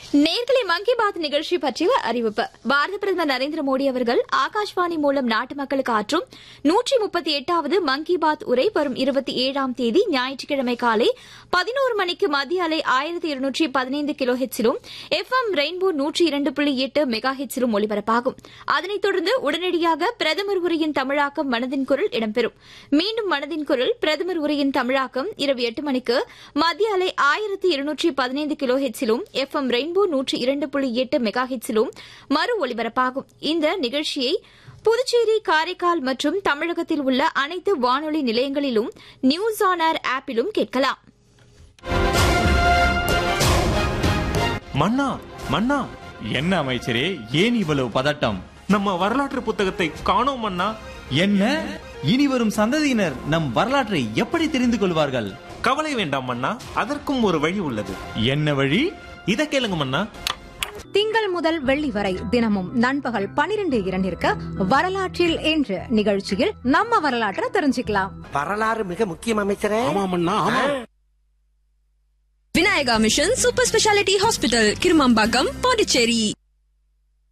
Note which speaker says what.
Speaker 1: நேர்களை மன் கி பாத் நிகழ்ச்சி பற்றிய அறிவிப்பு பாரத பிரதமர் நரேந்திர மோடி அவர்கள் ஆகாஷ்வாணி மூலம் நாட்டு மக்களுக்கு ஆற்றும் நூற்றி முப்பத்தி எட்டாவது மன் கி பாத் உரை வரும் இருபத்தி ஏழாம் தேதி ஞாயிற்றுக்கிழமை காலை பதினோரு மணிக்கு மத்திய அலை ஆயிரத்தி இருநூற்றி பதினைந்து கிலோ ஹெச்சிலும் எஃப் எம் ரெயின்போ நூற்றி இரண்டு புள்ளி எட்டு மெகா ஹெச்சிலும் ஒலிபரப்பாகும் அதனைத் தொடர்ந்து உடனடியாக பிரதமர் உரையின் தமிழாக்கம் மனதின் குரல் இடம்பெறும் மீண்டும் மனதின் குரல் பிரதமர் உரையின் தமிழாக்கம் இரவு எட்டு மணிக்கு மத்திய அலை ஆயிரத்தி இருநூற்றி பதினைந்து கிலோ ஹெச்சிலும் எஃப் எம் ரெயின்போ நூற்றி இரண்டு புள்ளி எட்டு மெகா ஹெச்சிலும் மறு ஒலிபரப்பாகும் இந்த நிகழ்ச்சியை புதுச்சேரி காரைக்கால் மற்றும் தமிழகத்தில் உள்ள அனைத்து வானொலி நிலையங்களிலும் நியூஸ் ஆன் ஏர் ஆப்பிலும் கேட்கலாம்
Speaker 2: மன்னா மன்னா
Speaker 3: என்ன அமைச்சரே ஏன் இவ்வளவு பதட்டம்
Speaker 2: நம்ம வரலாற்று புத்தகத்தை காணோம் மன்னா
Speaker 3: என்ன இனி வரும் சந்ததியினர் நம் வரலாற்றை எப்படி தெரிந்து கொள்வார்கள்
Speaker 2: கவலை வேண்டாம் மன்னா அதற்கும் ஒரு வழி உள்ளது
Speaker 3: என்ன வழி
Speaker 2: இத கேளுங்க மன்னா
Speaker 4: திங்கள் முதல் வெள்ளி வரை தினமும் நண்பகல் பனிரெண்டு இரண்டிற்கு வரலாற்றில் என்று நிகழ்ச்சியில் நம்ம வரலாற்றை தெரிஞ்சுக்கலாம்
Speaker 5: வரலாறு மிக முக்கியம் அமைச்சரே
Speaker 6: Vinayaka mission super speciality hospital Kirumambakkam Pondicherry